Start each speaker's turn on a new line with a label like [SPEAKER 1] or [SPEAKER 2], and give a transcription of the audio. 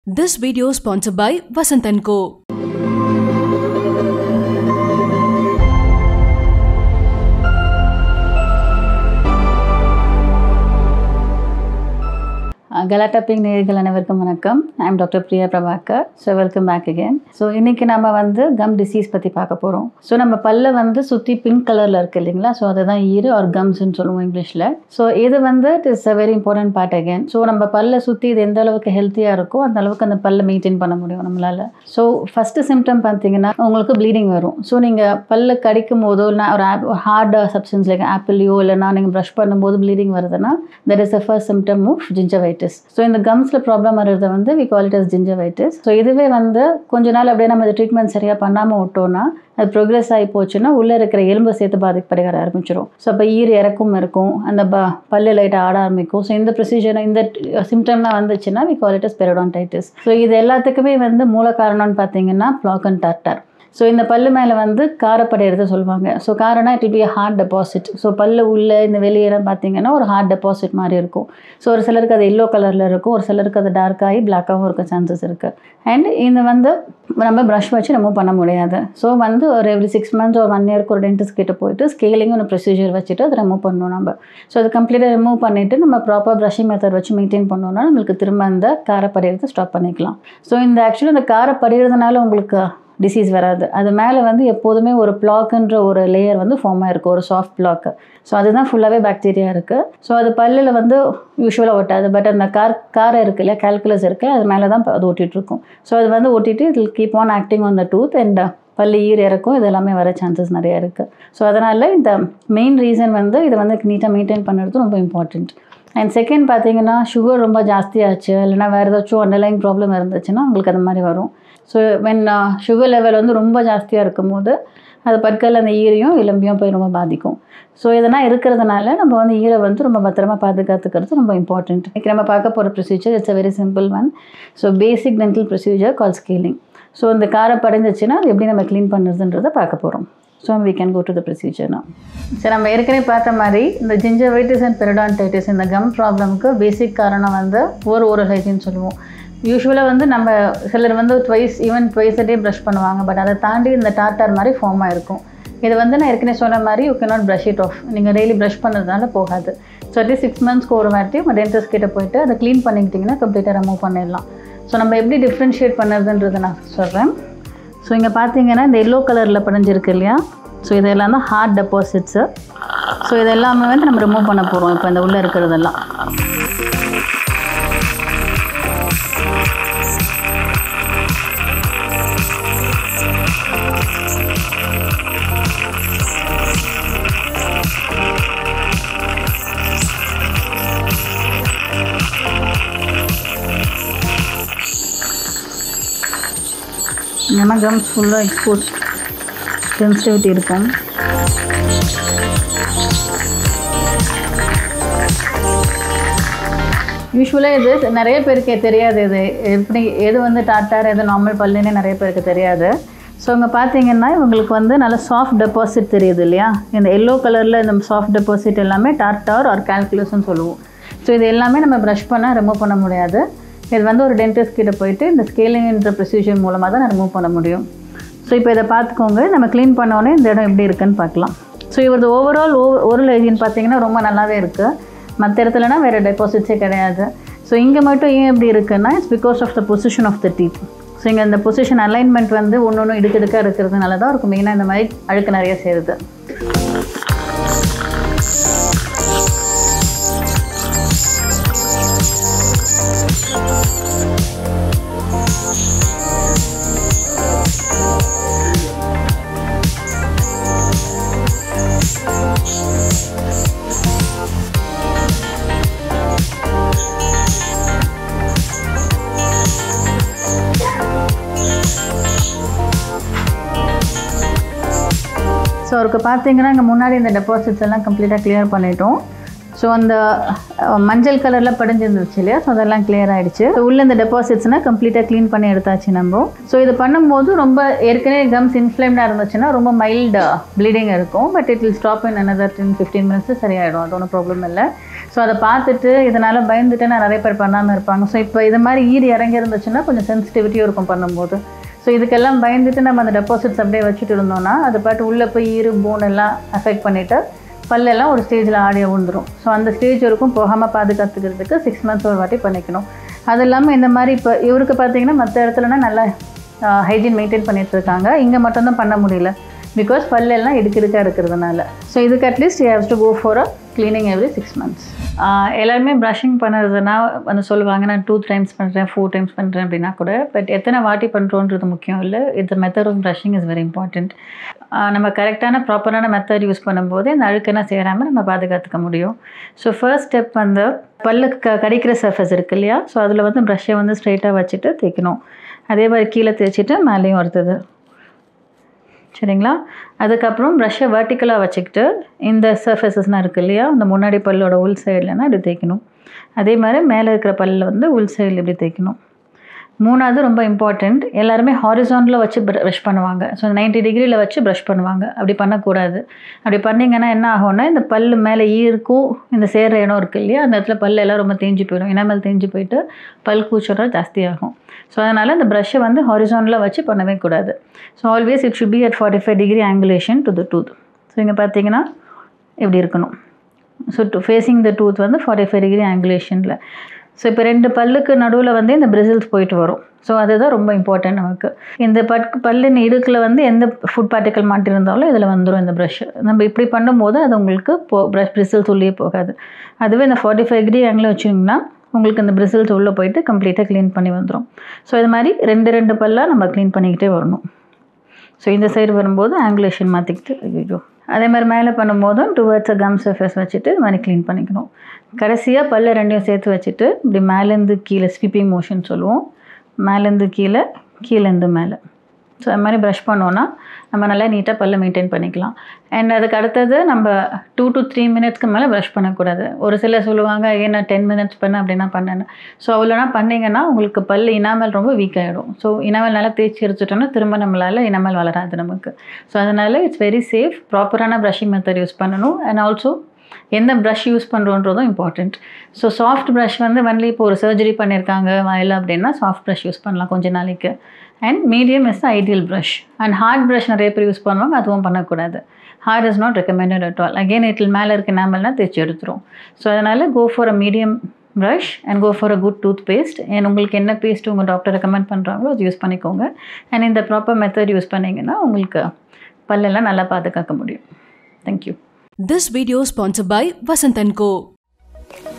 [SPEAKER 1] This video is sponsored by Vasant & Co.
[SPEAKER 2] Galatta pink நேயர்கள் அனைவருக்கும் வணக்கம் I'm doctor Priya Prabhakar so welcome back again so இன்றைக்கி நம்ம வந்து கம் டிசீஸ் பற்றி பார்க்க போகிறோம் ஸோ நம்ம பல்ல வந்து சுற்றி பிங்க் கலரில் இருக்குது இல்லைங்களா ஸோ அதுதான் ஈரு ஆர் கம்ஸ்ன்னு சொல்லுவோம் இங்கிலீஷில் ஸோ இது வந்து it is a very important part again so நம்ம பல்ல சுற்றி இது எந்த அளவுக்கு ஹெல்த்தியாக இருக்கோ அந்த அளவுக்கு அந்த பல்ல மெயின்டைன் பண்ண முடியும் நம்மளால் ஸோ ஃபஸ்ட்டு சிம்டம் பார்த்தீங்கன்னா உங்களுக்கு ப்ளீடிங் வரும் ஸோ நீங்கள் பல்ல கடிக்கும் போதோ இல்லை ஒரு ஹார்ட் சப்ஸ்டன்ஸ் லைக் ஆப்பிளையோ இல்லைனா நீங்கள் ப்ரஷ் பண்ணும்போது ப்ளீடிங் வருதுன்னா that is the first symptom of gingivitis so இந்த கம்ஸில் ப்ராப்ளம் வர்றத வந்து we call it as gingivitis so இதுவே வந்து கொஞ்ச நாள் அப்படியே நம்ம ட்ரீட்மெண்ட் சரியாக பண்ணாமல் விட்டோம்னா அது ப்ரோக்ரெஸ் ஆகி போச்சுன்னா உள்ளே இருக்கிற எலும்பு சேர்த்து பாதிக்கப்பட ஆரம்பிச்சிடும் ஸோ அப்போ ஈர் இறக்கும் இருக்கும் அந்த ப பல்லு லைட்டாக ஆட ஆரம்பிக்கும் ஸோ இந்த ப்ரொசீஜர் இந்த சிம்டம்லாம் வந்துச்சுன்னா we call it as periodontitis so இது எல்லாத்துக்குமே வந்து மூல காரணம்னு பார்த்தீங்கன்னா ப்ளாக் அண்ட் டார்டார் ஸோ இந்த பல்லு மேலே வந்து காரப்படையிறது சொல்லுவாங்க ஸோ காரம்னா it be hard deposit so பல்லு உள்ளே இந்த வெளியெல்லாம் பார்த்தீங்கன்னா ஒரு ஹார்ட் டெபாசிட் மாதிரி இருக்கும் ஸோ ஒரு சிலருக்கு அது எல்லோ கலரில் இருக்கும் ஒரு சிலருக்கு அது டார்க் ஆகி பிளாக்காகவும் இருக்க சான்சஸ் இருக்குது அண்ட் இந்த வந்து நம்ம ப்ரஷ் வச்சு ரிமூவ் பண்ண முடியாது ஸோ வந்து ஒரு எவ்ரி சிக்ஸ் மந்த்ஸ் ஒரு ஒன் இயர்க்கு ஒரு டென்டிஸ்ட் கிட்ட போயிட்டு ஸ்கேலிங் ஒரு ப்ரொசீஜர் வச்சுட்டு அதை ரிமூவ் பண்ணணும் நம்ம ஸோ அது கம்ப்ளீட்டாக ரிமூவ் பண்ணிவிட்டு நம்ம ப்ராப்பர் ப்ரஷிங் மெத்தட் வச்சு மெயின்டைன் பண்ணோம்னா நம்மளுக்கு திரும்ப அந்த காரப்படையிறது ஸ்டாப் பண்ணிக்கலாம் ஸோ இந்த ஆக்சுவலி இந்த காரப்படையிறதுனால உங்களுக்கு டிசீஸ் வராது அது மேலே வந்து எப்போதுமே ஒரு பிளாக்குன்ற ஒரு லேயர் வந்து ஃபார்ம் ஆகிருக்கும் ஒரு சாஃப்ட் பிளாக்கு ஸோ அதுதான் ஃபுல்லாகவே பாக்டீரியா இருக்குது ஸோ அது பல்லில் வந்து யூஸ்வலாக ஒட்டாது பட் அந்த கார் காரை இருக்குது இல்லையா கால்குலஸ் இருக்குது அது மேலே தான் அது ஒட்டிகிட்ருக்கும் ஸோ அது வந்து ஒட்டிட்டு it keep on acting on the tooth and பல்லு ஈர் இறக்கும் இது எல்லாமே வர சான்சஸ் நிறையா இருக்குது ஸோ அதனால் இந்த மெயின் ரீசன் வந்து இதை வந்து நீட்டாக மெயின்டைன் பண்ணுறது ரொம்ப இம்பார்ட்டண்ட் அண்ட் செகண்ட் பார்த்தீங்கன்னா சுகர் ரொம்ப ஜாஸ்தியாச்சு இல்லைனா வேறு ஏதாச்சும் அண்டர்லைன் ப்ராப்ளம் இருந்துச்சுன்னா உங்களுக்கு அது மாதிரி வரும் ஸோ வென் சுகர் லெவல் வந்து ரொம்ப ஜாஸ்தியாக இருக்கும்போது அது பற்கள் அந்த ஈரையும் எலும்பையும் போய் ரொம்ப பாதிக்கும் ஸோ இதெல்லாம் இருக்கிறதுனால நம்ம வந்து ஈரை வந்து ரொம்ப பத்திரமா பாதுகாத்துக்கிறது ரொம்ப இம்பார்ட்டண்ட் இன்றைக்கி நம்ம பார்க்க போகிற procedure it's a very simple one so basic dental procedure call scaling so இந்த காரை படைஞ்சிச்சுன்னா அது எப்படி நம்ம க்ளீன் பண்ணுறதுன்றதை பார்க்க போகிறோம் so we can go to the ப்ரொசீஜர்னா சரி நம்ம ஏற்கனவே பார்த்த மாதிரி இந்த ஜிஞ்சவைட்டிஸ் அண்ட் பெரடான்டைட்டிஸ் இந்த கம் ப்ராப்ளமுக்கு பேசிக் காரணம் வந்து ஒரு ஓரல் ஹைஜின் சொல்லுவோம் யூஸ்வலாக வந்து நம்ம சிலர் வந்து twice even twice day brush பண்ணுவாங்க பட் அதை தாண்டி இந்த டாட்டார் மாதிரி ஃபார்ம் ஆகிருக்கும் இது வந்து நான் ஏற்கனவே சொன்ன மாதிரி you cannot brush it off நீங்கள் டெய்லி ப்ரஷ் பண்ணுறதுனால போகாது ஸோ அட்லீஸ்ட் சிக்ஸ் மந்த்ஸ்க்கு ஒரு வாட்டி உங்கள் டென்டிஸ்ட் கிட்ட போயிட்டு அதை க்ளீன் பண்ணிக்கிட்டிங்கன்னா கம்ப்ளீட்டாக ரிமூவ் பண்ணிடலாம் ஸோ நம்ம எப்படி டிஃப்ரென்ஷியேட் பண்ணுறதுன்றதை நான் சொல்கிறேன் ஸோ இங்கே பார்த்தீங்கன்னா இந்த எல்லோ கலரில் படிஞ்சிருக்கு இல்லையா ஸோ இதெல்லாம் தான் ஹார்ட் டெபாசிட்ஸு ஸோ இதெல்லாமே வந்து நம்ம ரிமூவ் பண்ண போகிறோம் இப்போ இந்த உள்ளே இருக்கிறதெல்லாம் நம்ம கம்ஸ் ஃபுல்லாக எக்ஸ்போர்ட் சென்சிட்டிவிட்டி இருக்கும் யூஸ்வலாக இது நிறைய பேருக்கு தெரியாது இது எப்படி எது வந்து டாட்டார் எது நார்மல் பல்லுன்னு நிறைய பேருக்கு தெரியாது ஸோ இங்கே பார்த்தீங்கன்னா இவங்களுக்கு வந்து நல்ல சாஃப்ட் டெபாசிட் தெரியுது இல்லையா இந்த எல்லோ கலரில் இந்த சாஃப்ட் டெபாசிட் எல்லாமே டாட்டார் ஆர் கால்குலஸ்ன்னு சொல்லுவோம் ஸோ இது எல்லாமே நம்ம ப்ரஷ் பண்ணால் ரிமூவ் பண்ண முடியாது இது வந்து ஒரு டென்டிஸ்ட் கிட்ட போயிட்டு இந்த ஸ்கேலிங்ன்ற ப்ரொசீஜர் மூலமாக தான் ரிமூவ் பண்ண முடியும் ஸோ இப்போ இதை பார்த்துக்கோங்க நம்ம க்ளீன் பண்ணோன்னே இந்த இடம் எப்படி இருக்குன்னு பார்க்கலாம் ஸோ இவரது ஓவரால் ஓ ஓரல் ஹைஜின் பார்த்தீங்கன்னா ரொம்ப நல்லாவே இருக்குது மற்ற இடத்துலனா வேறு டெபாசிட்ஸே கிடையாது ஸோ இங்கே மட்டும் ஏன் எப்படி இருக்குன்னா it's because of the position of the teeth so இங்கே இந்த பொசிஷன் அலைன்மெண்ட் வந்து ஒன்று ஒன்று இடுக்கடுக்காக இருக்கிறதுனால தான் இருக்கும் மெயினாக இந்த மாதிரி அழுக்கு நிறைய சேருது ஸோ அவருக்கு பார்த்தீங்கன்னா இங்கே முன்னாடி இந்த டெபாசிட்ஸ் எல்லாம் கம்ப்ளீட்டாக கிளியர் பண்ணிட்டோம் ஸோ அந்த மஞ்சள் கலரில் படிஞ்சிருந்துச்சு இல்லையா ஸோ அதெல்லாம் கிளியர் ஆகிடுச்சு ஸோ உள்ள இந்த டெபாசிட்ஸ்னால் கம்ப்ளீட்டாக க்ளீன் பண்ணி எடுத்தாச்சு நம்ம ஸோ இது பண்ணும்போது ரொம்ப ஏற்கனவே கம்ஸ் இன்ஃப்ளேம்டாக இருந்துச்சுன்னா ரொம்ப மைல்டு ப்ளீடிங் இருக்கும் but it will stop in another ten fifteen minutes சரியாயிடும் அது ஒன்றும் ப்ராப்ளம் இல்லை ஸோ அதை பார்த்துட்டு இதனால் பயந்துட்டு நான் நிறைய பேர் பண்ணாமல் இருப்பாங்க ஸோ இப்போ இது மாதிரி ஈடு இறங்கி இருந்துச்சுன்னா கொஞ்சம் சென்சிட்டிவிட்டியும் இருக்கும் பண்ணும்போது ஸோ இதுக்கெல்லாம் பயந்துட்டு நம்ம அந்த டெபாசிட்ஸ் அப்படியே வச்சுட்டு இருந்தோம்னா அது பாட்டு உள்ளே போய் ஈரு போன் எல்லாம் அஃபெக்ட் பண்ணிவிட்டு பல்லெல்லாம் ஒரு ஸ்டேஜில் ஆடிய விழுந்துரும் ஸோ அந்த ஸ்டேஜ் வரைக்கும் போகாமல் பாதுகாத்துக்கிறதுக்கு சிக்ஸ் மந்த்ஸ் ஒரு வாட்டி பண்ணிக்கணும் அது இல்லாமல் இந்த மாதிரி இப்போ இவருக்கு பார்த்தீங்கன்னா மற்ற இடத்துலனா நல்லா ஹைஜீன் மெயின்டைன் பண்ணிட்டு இருக்காங்க இங்கே மட்டும்தான் பண்ண முடியல பிகாஸ் பல்லெல்லாம் இடுக்கிடுக்காக இருக்கிறதுனால ஸோ இதுக்கு at least you have to go for a cleaning every six months எல்லாருமே ப்ரஷிங் பண்ணுறதுனா வந்து சொல்லுவாங்க நான் டூ டைம்ஸ் பண்ணுறேன் ஃபோர் டைம்ஸ் பண்ணுறேன் அப்படின்னா கூட பட் எத்தனை வாட்டி பண்ணுறோன்றது முக்கியம் இல்லை இந்த method of brushing is very important நம்ம கரெக்டான ப்ராப்பரான மெத்தட் யூஸ் பண்ணும்போது இந்த அழுக்கெல்லாம் சேராமல் நம்ம பாதுகாத்துக்க முடியும் ஸோ ஃபர்ஸ்ட் ஸ்டெப் வந்து பல்லுக்கு க கடிக்கிற சர்ஃபேஸ் இருக்கு இல்லையா ஸோ அதில் வந்து ப்ரஷ்ஷை வந்து ஸ்ட்ரைட்டாக வச்சுட்டு தேய்க்கணும் அதே மாதிரி கீழே தேய்ச்சிட்டு மேலேயும் வருது சரிங்களா அதுக்கப்புறம் ப்ரஷ்ஷை வெர்டிக்கலாக வச்சுக்கிட்டு இந்த சர்ஃபேசஸ்லாம் இருக்குது இல்லையா அந்த முன்னாடி பல்லோட உள் சைட்லனா இப்படி தேய்க்கணும் அதே மாதிரி மேலே இருக்கிற பல்லில் வந்து உள் சைடில் இப்படி தேய்க்கணும் மூணாவது ரொம்ப இம்பார்ட்டண்ட் எல்லாருமே ஹாரிசானில் வச்சு ப்ரஷ் பண்ணுவாங்க ஸோ நைன்ட்டி டிகிரியில் வச்சு ப்ரஷ் பண்ணுவாங்க அப்படி பண்ணக்கூடாது அப்படி பண்ணிங்கன்னா என்ன ஆகும்னா இந்த பல் மேலே ஈருக்கும் இந்த சேர்ற இடம் இருக்குது இல்லையா அந்த இடத்துல பல் எல்லாம் ரொம்ப தேஞ்சு போயிடும் இனமல் தேஞ்சு போயிட்டு பல் கூச்சம் ஜாஸ்தியாகும் ஸோ அதனால் இந்த ப்ரஷ்ஷை வந்து ஹாரிசானில் வச்சு பண்ணவே கூடாது so always it should be at forty five degree angulation to the tooth so இங்கே பார்த்தீங்கன்னா இப்படி இருக்கணும் so to facing the tooth வந்து ஃபார்ட்டி ஃபைவ் டிகிரி ஆங்குலேஷனில் ஸோ இப்போ ரெண்டு பல்லுக்கு நடுவில் வந்து இந்த பிரிசில்ஸ் போயிட்டு வரும் ஸோ அதுதான் ரொம்ப இம்பார்ட்டன்ட் நமக்கு இந்த பட் பல்லின் இடுக்கில் வந்து எந்த ஃபுட் பார்ட்டிக்கல் மாட்டிருந்தாலும் இதில் வந்துடும் இந்த ப்ரஷ் நம்ம இப்படி பண்ணும்போது அது உங்களுக்கு போ ப்ரஷ் பிரிசில்ஸ் உள்ளே போகாது அதுவே இந்த ஃபார்ட்டி ஃபைவ் டிகிரி ஆங்கில் வச்சிங்கன்னா உங்களுக்கு இந்த பிரிசில்ஸ் உள்ளே போயிட்டு கம்ப்ளீட்டாக க்ளீன் பண்ணி வந்துடும் ஸோ இது மாதிரி ரெண்டு ரெண்டு பல்லாக நம்ம க்ளீன் பண்ணிக்கிட்டே வரணும் ஸோ இந்த சைடு வரும்போது ஆங்குலேஷன் மாற்றிக்கிட்டு ஐயோ அதே மாதிரி மேலே பண்ணும்போதும் டுவர்ட்ஸ் கம் சர்ஃபேஸ் வச்சுட்டு இது மாதிரி க்ளீன் பண்ணிக்கணும் கடைசியாக பல்ல ரெண்டையும் சேர்த்து வச்சுட்டு இப்படி மேலேருந்து கீழே ஸ்வீப்பிங் மோஷன் சொல்லுவோம் மேலேருந்து கீழே கீழேருந்து மேலே ஸோ அது மாதிரி ப்ரஷ் பண்ணோன்னா நம்ம நல்லா நீட்டாக பல்ல மெயின்டைன் பண்ணிக்கலாம் அண்ட் அதுக்கு அடுத்தது நம்ம டூ டு த்ரீ மினிட்ஸ்க்கு மேலே ப்ரஷ் பண்ணக்கூடாது ஒரு சிலர் சொல்லுவாங்க ஏன் நான் டென் மினிட்ஸ் பண்ண அப்படின்னா பண்ணேன் ஸோ அவ்வளோனா பண்ணிங்கன்னா உங்களுக்கு பல் இனாமல் ரொம்ப வீக் ஆகிடும் ஸோ இனாமல் நல்லா தேய்ச்சி எடுத்துட்டோன்னா திரும்ப நம்மளால் இனாமல் வளராது நமக்கு ஸோ அதனால் இட்ஸ் வெரி சேஃப் ப்ராப்பரான ப்ரஷிங் மெத்தட் யூஸ் பண்ணணும் அண்ட் ஆல்சோ எந்த ப்ரஷ் யூஸ் பண்ணுறோன்றதும் இம்பார்ட்டண்ட் ஸோ சாஃப்ட் ப்ரஷ் வந்து ஒன்லி இப்போ ஒரு சர்ஜரி பண்ணியிருக்காங்க வாயில் அப்படின்னா சாஃப்ட் ப்ரஷ் யூஸ் பண்ணலாம் கொஞ்ச நாளைக்கு and medium is the ideal brush and hard brush நிறைய பேர் யூஸ் பண்ணுவாங்க அதுவும் பண்ணக்கூடாது hard is not recommended at all again இட்டில் மேலே இருக்க நாமல்னால் தேய்ச்சி எடுத்துரும் ஸோ அதனால் go for a medium brush and go for a good toothpaste and உங்களுக்கு என்ன பேஸ்ட் உங்கள் டாக்டர் ரெக்கமெண்ட் பண்ணுறாங்களோ அது யூஸ் பண்ணிக்கோங்க அண்ட் இந்த ப்ராப்பர் மெத்தட் யூஸ் பண்ணிங்கன்னா உங்களுக்கு பல்லெல்லாம் நல்லா பாதுகாக்க முடியும் thank you
[SPEAKER 1] This video sponsored by Vasant & Co.